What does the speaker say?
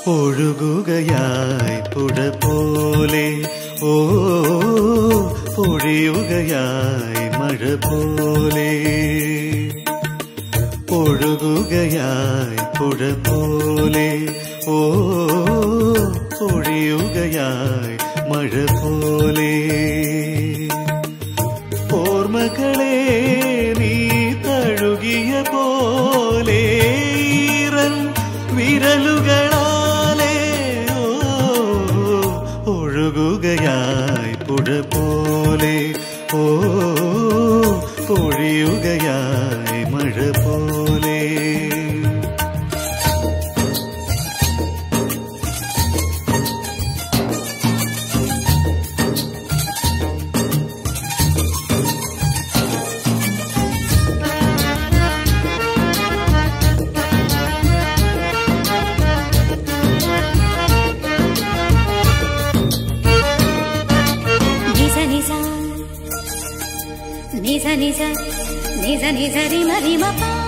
ഒഴുകുകയായി പുഴ പോലെ ഓ പൊഴിയുകയായി മഴ പോലെ ഒഴുകുകയായി പുഴ പോലെ ഓ പൊഴിയുകയായി മഴ പോലെ ഓർമ്മകളെ നീ തഴുകിയ പോലെ ഈറൻ വിരലുകളാലേ ഓ ഒഴുകുകയായി പുഴ പോലെ ഓ പൊഴിയുകയായി മഴ പോലെ నిజ నిజ నిజ నిజ నిజ నిజ రిమ రిమ పా